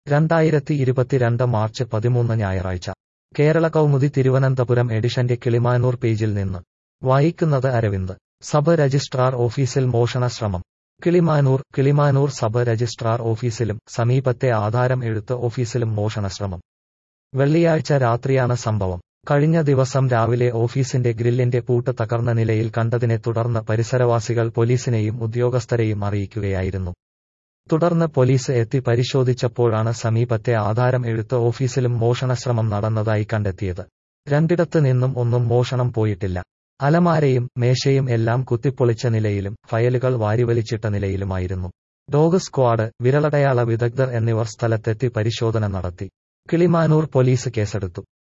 രണ്ടായിരത്തി ഇരുപത്തിരണ്ട് മാർച്ച് പതിമൂന്ന് ഞായറാഴ്ച കേരള കൗമുദി തിരുവനന്തപുരം എഡിഷന്റെ കിളിമാനൂർ പേജിൽ നിന്ന് വായിക്കുന്നത് അരവിന്ദ് സബ് രജിസ്ട്രാർ ഓഫീസിൽ മോഷണ ശ്രമം കിളിമാനൂർ കിളിമാനൂർ സബ് രജിസ്ട്രാർ ഓഫീസിലും സമീപത്തെ ആധാരം എഴുത്ത് ഓഫീസിലും മോഷണ ശ്രമം വെള്ളിയാഴ്ച രാത്രിയാണ് സംഭവം കഴിഞ്ഞ ദിവസം രാവിലെ ഓഫീസിന്റെ ഗ്രില്ലിന്റെ പൂട്ട് തകർന്ന നിലയിൽ കണ്ടതിനെ തുടർന്ന് പരിസരവാസികൾ പോലീസിനെയും ഉദ്യോഗസ്ഥരെയും അറിയിക്കുകയായിരുന്നു തുടർന്ന് പോലീസ് എത്തി പരിശോധിച്ചപ്പോഴാണ് സമീപത്തെ ആധാരം എഴുത്ത് ഓഫീസിലും മോഷണശ്രമം നടന്നതായി കണ്ടെത്തിയത് രണ്ടിടത്ത് നിന്നും ഒന്നും മോഷണം പോയിട്ടില്ല അലമാരയും മേശയും എല്ലാം കുത്തിപ്പൊളിച്ച നിലയിലും ഫയലുകൾ വാരിവലിച്ചിട്ട നിലയിലുമായിരുന്നു ഡോഗ് സ്ക്വാഡ് വിരലടയാള വിദഗ്ധർ എന്നിവർ സ്ഥലത്തെത്തി പരിശോധന നടത്തി കിളിമാനൂർ പോലീസ് കേസെടുത്തു